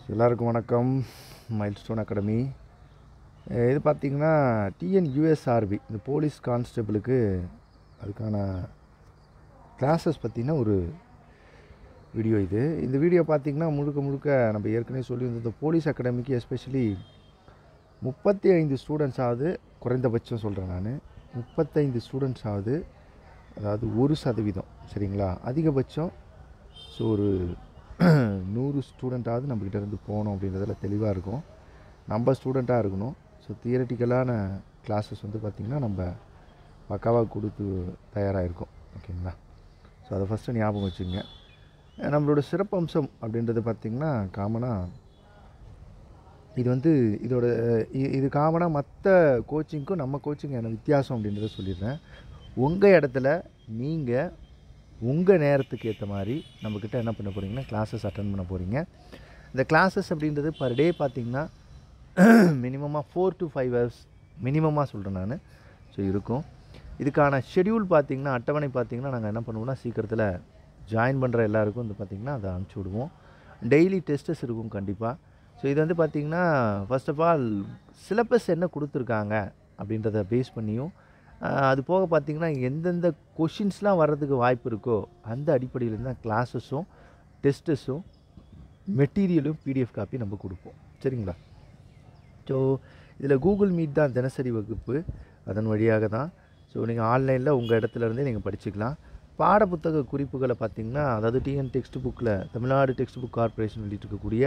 எல்லாருக்கும் வணக்கம் milestone academy அஹ் இது பார்த்திங்கன்னா டிஎன்யூஎஸ்ஆர்பி இந்த போலீஸ் கான்ஸ்டபிளுக்கு அதுக்கான கிளாஸஸ் பற்றின ஒரு வீடியோ இது இந்த வீடியோ பார்த்திங்கன்னா முழுக்க முழுக்க நம்ம ஏற்கனவே சொல்லி இந்த போலீஸ் அகாடமிக்கு எஸ்பெஷலி முப்பத்தி ஐந்து ஸ்டூடெண்ட்ஸ் ஆகுது குறைந்தபட்சம் சொல்கிறேன் நான் முப்பத்தைந்து ஸ்டூடெண்ட்ஸ் ஆகுது அதாவது ஒரு சதவீதம் சரிங்களா அதிகபட்சம் ஸோ ஒரு நூறு ஸ்டூடெண்ட்டாவது நம்மக்கிட்ட இருந்து போகணும் அப்படின்றதுல தெளிவாக இருக்கும் நம்ம ஸ்டூடெண்ட்டாக இருக்கணும் ஸோ தியரட்டிக்கலான கிளாஸஸ் வந்து பார்த்திங்கன்னா நம்ம பக்காவாக கொடுத்து தயாராக இருக்கோம் ஓகேங்களா ஸோ அதை ஃபஸ்ட்டு ஞாபகம் வச்சுங்க அஹ் நம்மளோட சிறப்பம்சம் அப்படின்றது பார்த்திங்கன்னா காமனாக இது வந்து இதோட இ- இது காமனாக மற்ற கோச்சிங்க்கும் நம்ம கோச்சிங் என்ன வித்தியாசம் அப்படின்றத சொல்லிடுறேன் உங்கள் இடத்துல நீங்கள் உங்கள் நேரத்துக்கு ஏற்ற மாதிரி நம்மக்கிட்ட என்ன பண்ண போகிறீங்கன்னா கிளாஸஸ் அட்டன் பண்ண போகிறீங்க இந்த கிளாஸஸ் அப்படின்றது பர் டே பார்த்தீங்கன்னா மினிமமாக ஃபோர் டு ஃபைவ் ஹவர்ஸ் மினிமமாக சொல்கிறேன் நான் ஸோ இருக்கும் இதுக்கான ஷெட்யூல் பார்த்தீங்கன்னா அட்டவணை பார்த்தீங்கன்னா நாங்கள் என்ன பண்ணுவோம்னா சீக்கிரத்தில் ஜாயின் பண்ணுற எல்லாருக்கும் வந்து பார்த்திங்கன்னா அதை அனுப்பிச்சி விடுவோம் டெய்லி டெஸ்டஸ் இருக்கும் கண்டிப்பாக ஸோ இது வந்து பார்த்திங்கன்னா ஃபர்ஸ்ட் ஆஃப் ஆல் சிலபஸ் என்ன கொடுத்துருக்காங்க அப்படின்றத பேஸ் பண்ணியும் ஆஹ், அது போக பார்த்திங்கன்னா எந்தெந்த கொஷின்ஸ்லாம் வர்றதுக்கு வாய்ப்பு இருக்கோ அந்த அடிப்படையில் தான் கிளாஸஸும் டெஸ்டஸும் மெட்டீரியலும் பிடிஎஃப் காப்பி நம்ம கொடுப்போம் சரிங்களா ஸோ இதில் கூகுள் மீட் தான் தினசரி வகுப்பு அதன் வழியாக தான் ஸோ நீங்கள் ஆன்லைனில் உங்கள் இடத்துல இருந்தே நீங்கள் படிச்சுக்கலாம் பாடப்புத்தக குறிப்புகளை பார்த்தீங்கன்னா அதாவது டிஎன் டெக்ஸ்ட் புக்கில் தமிழ்நாடு டெக்ஸ்ட் புக் கார்ப்பரேஷன் வெளியிட்டிருக்கக்கூடிய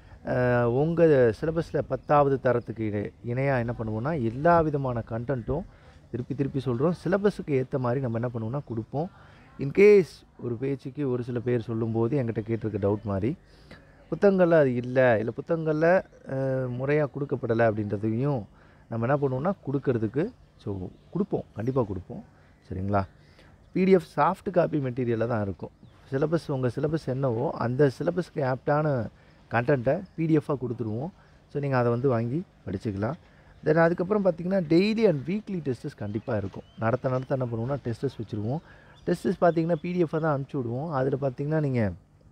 உங்கள் சிலபஸில் பத்தாவது தரத்துக்கு இணை- இணையாக என்ன பண்ணுவோம்னா எல்லா விதமான கண்டென்ட்டும் திருப்பி திருப்பி சொல்கிறோம் சிலபஸுக்கு ஏற்ற மாதிரி நம்ம என்ன பண்ணுவோம்னா கொடுப்போம் இன்கேஸ் ஒரு பேச்சுக்கு ஒரு சில பேர் சொல்லும்போது என்கிட்ட கேட்டிருக்க டவுட் மாதிரி புத்தகங்களில் அது இல்லை இல்லை புத்தகங்களில் முறையாக கொடுக்கப்படலை அப்படின்றதையும் நம்ம என்ன பண்ணுவோம்னா கொடுக்கறதுக்கு ஸோ கொடுப்போம் கண்டிப்பாக கொடுப்போம் சரிங்களா பிடிஎஃப் சாஃப்ட் காப்பி மெட்டீரியலில் தான் இருக்கும் சிலபஸ் உங்கள் சிலபஸ் என்னவோ அந்த சிலபஸ்க்கு ஆப்டான கண்டென்ட்டை பிடிஎஃபாக கொடுத்துருவோம் ஸோ நீங்கள் அதை வந்து வாங்கி படிச்சுக்கலாம் தென் அதுக்கப்புறம் பார்த்தீங்கன்னா டெய்லி அண்ட் வீக்லி டெஸ்டஸ் கண்டிப்பாக இருக்கும் நடத்த நடத்த என்ன பண்ணுவோம்னா டெஸ்டஸ் வச்சுருவோம் டெஸ்டஸ் பார்த்தீங்கன்னா பிடிஎஃபாக தான் அனுப்பிச்சி விடுவோம் அதில் பார்த்தீங்கன்னா நீங்கள்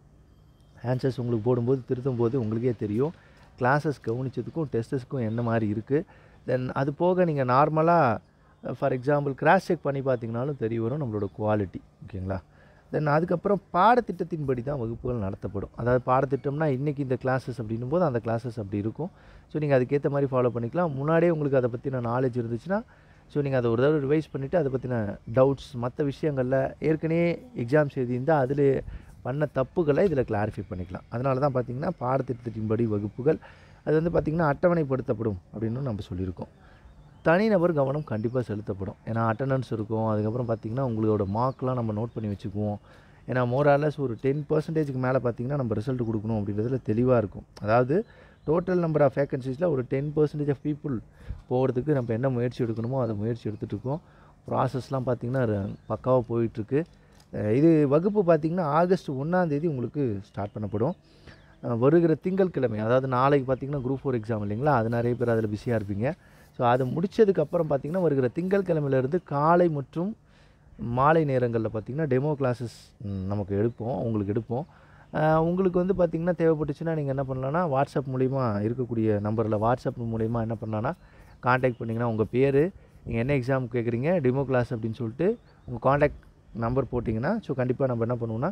ஆன்சர்ஸ் உங்களுக்கு போடும்போது திருத்தும் போது உங்களுக்கே தெரியும் கிளாஸஸ் கவனிச்சதுக்கும் டெஸ்டஸ்க்கும் என்ன மாதிரி இருக்குது தென் அது போக நீங்கள் நார்மலாக ஃபார் எக்ஸாம்பிள் கிராஸ் செக் பண்ணி பார்த்தீங்கனாலும் தெரிய வரும் நம்மளோட குவாலிட்டி ஓகேங்களா தென் அதுக்கப்புறம் பாடத்திட்டத்தின்படி தான் வகுப்புகள் நடத்தப்படும் அதாவது பாடத்திட்டம்னா இன்றைக்கி இந்த கிளாஸஸ் அப்படின்னும் போது அந்த கிளாஸஸ் அப்படி இருக்கும் ஸோ நீங்கள் அதுக்கேற்ற மாதிரி ஃபாலோ பண்ணிக்கலாம் முன்னாடியே உங்களுக்கு அதை பற்றின நாலேஜ் இருந்துச்சுன்னா ஸோ நீங்கள் அதை ஒரு தடவை ரிவைஸ் பண்ணிவிட்டு அதை பற்றின டவுட்ஸ் மற்ற விஷயங்களில் ஏற்கனவே எக்ஸாம்ஸ் எழுதியிருந்தால் அதில் பண்ண தப்புகளை இதில் கிளாரிஃபை பண்ணிக்கலாம் அதனால தான் பார்த்தீங்கன்னா பாடத்திட்டத்தின்படி வகுப்புகள் அது வந்து பார்த்திங்கன்னா அட்டவணைப்படுத்தப்படும் அப்படின்னு நம்ம சொல்லியிருக்கோம் தனிநபர் கவனம் கண்டிப்பாக செலுத்தப்படும் ஏன்னா அட்டண்டன்ஸ் இருக்கும் அதுக்கப்புறம் பார்த்திங்கன்னா உங்களோட மார்க்லாம் நம்ம நோட் பண்ணி வச்சுக்குவோம் ஏன்னா மோராலஸ் ஒரு டென் பர்சன்டேஜுக்கு மேலே பார்த்திங்கன்னா நம்ம ரிசல்ட் கொடுக்கணும் அப்படின்றதுல தெளிவாக இருக்கும் அதாவது டோட்டல் நம்பர் ஆஃப் வேகன்சிஸில் ஒரு டென் பர்சன்டேஜ் ஆஃப் பீப்புள் போகிறதுக்கு நம்ம என்ன முயற்சி எடுக்கணுமோ அதை முயற்சி எடுத்துகிட்டு இருக்கோம் ப்ராசஸ்லாம் பார்த்திங்கன்னா பக்காவாக போயிட்டுருக்கு அஹ் இது வகுப்பு பார்த்திங்கன்னா ஆகஸ்ட் ஒன்றாந்தேதி உங்களுக்கு ஸ்டார்ட் பண்ணப்படும் அஹ் வருகிற திங்கட்கிழமை அதாவது நாளைக்கு பார்த்திங்கன்னா குரூப் ஃபோர் எக்ஸாம் இல்லைங்களா அது நிறைய பேர் அதில் பிஸியாக இருப்பீங்க ஸோ அது முடிச்சதுக்கப்புறம் பார்த்திங்கன்னா வருகிற திங்கட்கிழமையிலேருந்து காலை மற்றும் மாலை நேரங்களில் பார்த்திங்கன்னா டெமோ கிளாஸஸ் நமக்கு எடுப்போம் உங்களுக்கு எடுப்போம் அஹ் உங்களுக்கு வந்து பார்த்திங்கன்னா தேவைப்பட்டுச்சுன்னா நீங்கள் என்ன பண்ணலான்னா வாட்ஸ்அப் மூலிமா இருக்கக்கூடிய நம்பரில் வாட்ஸ்அப் மூலிமா என்ன பண்ணலான்னா காண்டாக்ட் பண்ணிங்கன்னா உங்கள் பேர் நீங்கள் என்ன எக்ஸாம் கேட்குறீங்க டெமோ கிளாஸ் அப்படின்னு சொல்லிட்டு உங்கள் காண்டாக்ட் நம்பர் போட்டிங்கன்னா ஸோ கண்டிப்பாக நம்ம என்ன பண்ணுவோம்னா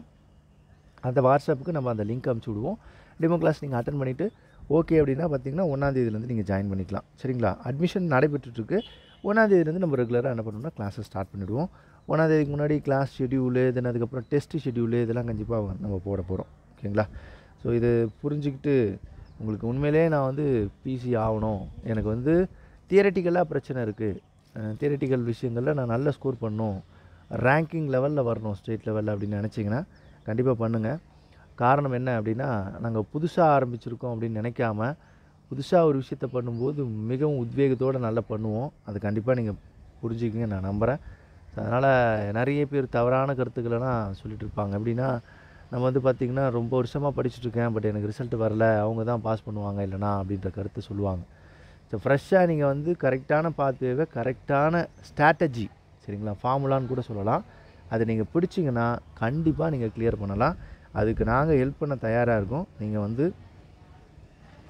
அந்த வாட்ஸ்அப்புக்கு நம்ம அந்த லிங்க் அனுப்பிச்சி விடுவோம் டெமோ கிளாஸ் நீங்கள் அட்டன் பண்ணிவிட்டு ஓகே அப்படின்னா பார்த்தீங்கன்னா ஒன்றாந்தேதியிலேருந்து நீங்கள் ஜாயின் பண்ணிக்கலாம் சரிங்களா அட்மிஷன் நடைபெற்றுட்ருக்கு ஒன்றாந்தேதியிலேருந்து நம்ம ரெகுலராக என்ன பண்ணணும்னா கிளாஸை ஸ்டார்ட் பண்ணிவிடுவோம் ஒன்றாந்தேதிக்கு முன்னாடி கிளாஸ் ஷெடியூலு தென் அதுக்கப்புறம் டெஸ்ட் ஷெடியூலு இதெல்லாம் கண்டிப்பாக நம்ம போட போகிறோம் ஓகேங்களா ஸோ இது புரிஞ்சுக்கிட்டு உங்களுக்கு உண்மையிலே நான் வந்து பிசி ஆகணும் எனக்கு வந்து தியரட்டிக்கலாக பிரச்சனை இருக்குது தியரட்டிக்கல் விஷயங்களில் நான் நல்ல ஸ்கோர் பண்ணணும் ரேங்கிங் லெவலில் வரணும் ஸ்டேட் லெவலில் அப்படின்னு நினச்சிங்கன்னா கண்டிப்பாக பண்ணுங்கள் காரணம் என்ன அப்படின்னா நாங்கள் புதுசாக ஆரம்பிச்சிருக்கோம் அப்படின்னு நினைக்காம புதுசாக ஒரு விஷயத்த பண்ணும்போது மிகவும் உத்வேகத்தோடு நல்லா பண்ணுவோம் அது கண்டிப்பாக நீங்கள் புரிஞ்சுக்கிங்க நான் நம்புகிறேன் அதனால் நிறைய பேர் தவறான கருத்துக்களெல்லாம் சொல்லிட்டு இருப்பாங்க எப்படின்னா நம்ம வந்து பார்த்திங்கன்னா ரொம்ப வருஷமாக படிச்சுட்டு இருக்கேன் பட் எனக்கு ரிசல்ட் வரல அவங்க தான் பாஸ் பண்ணுவாங்க இல்லைனா அப்படின்ற கருத்து சொல்லுவாங்க ஸோ ஃப்ரெஷ்ஷாக நீங்கள் வந்து கரெக்டான பாத்வேவை கரெக்டான ஸ்ட்ராட்டஜி சரிங்களா ஃபார்முலான்னு கூட சொல்லலாம் அதை நீங்கள் பிடிச்சிங்கன்னா கண்டிப்பாக நீங்கள் கிளியர் பண்ணலாம் அதுக்கு நாங்கள் ஹெல்ப் பண்ண தயாராக இருக்கோம் நீங்கள் வந்து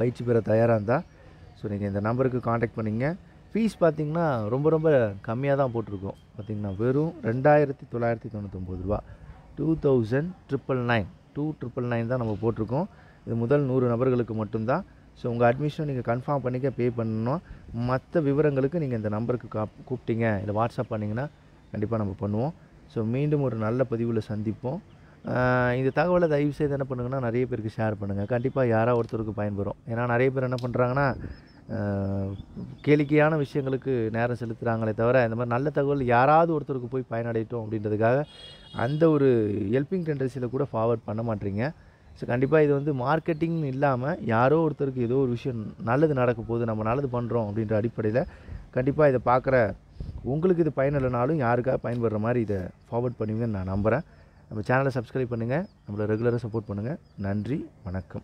பயிற்சி பெற தயாராக இருந்தால் ஸோ நீங்கள் இந்த நம்பருக்கு காண்டாக்ட் பண்ணிங்க ஃபீஸ் பார்த்தீங்கன்னா ரொம்ப ரொம்ப கம்மியாக தான் போட்டிருக்கோம் பார்த்தீங்கன்னா வெறும் ரெண்டாயிரத்தி தொள்ளாயிரத்தி தொண்ணூத்தொம்பது ரூபா two thousand triple nine two triple nine தான் நம்ம போட்டிருக்கோம் இது முதல் நூறு நபர்களுக்கு மட்டும்தான் ஸோ உங்கள் அட்மிஷன் நீங்கள் கன்ஃபார்ம் பண்ணிக்க பே பண்ணணும் மற்ற விவரங்களுக்கு நீங்கள் இந்த நம்பருக்கு கா கூப்பிட்டீங்க இல்லை வாட்ஸ்அப் பண்ணிங்கன்னா கண்டிப்பாக நம்ம பண்ணுவோம் ஸோ மீண்டும் ஒரு நல்ல பதிவில் சந்திப்போம் ஆஹ் இந்த தகவலை தயவு செய்து என்ன பண்ணுங்கன்னா நிறைய பேருக்கு ஷேர் பண்ணுங்கள் கண்டிப்பாக யாராவது ஒருத்தருக்கு பயன்பெறும் ஏன்னா நிறைய பேர் என்ன பண்ணுறாங்கன்னா ஆஹ் கேளிக்கையான விஷயங்களுக்கு நேரம் செலுத்துகிறாங்களே தவிர இந்த மாதிரி நல்ல தகவல் யாராவது ஒருத்தருக்கு போய் பயனடையட்டும் அப்படின்றதுக்காக அந்த ஒரு ஹெல்பிங் டெண்டன்சியில் கூட ஃபார்வர்ட் பண்ண மாட்டீங்க ஸோ கண்டிப்பாக இது வந்து மார்க்கெட்டிங் இல்லாமல் யாரோ ஒருத்தருக்கு ஏதோ ஒரு விஷயம் நல்லது நடக்க போகுது நம்ம நல்லது பண்ணுறோம் அப்படின்ற அடிப்படையில் கண்டிப்பாக இதை பார்க்குற உங்களுக்கு இது பயனில்லைனாலும் யாருக்காக பயன்படுற மாதிரி இதை ஃபார்வர்ட் பண்ணுவீங்கன்னு நான் நம்புகிறேன் நம்ம சேனலை சப்ஸ்கிரைப் பண்ணுங்கள் நம்மளை ரெகுலராக சப்போர்ட் பண்ணுங்கள் நன்றி வணக்கம்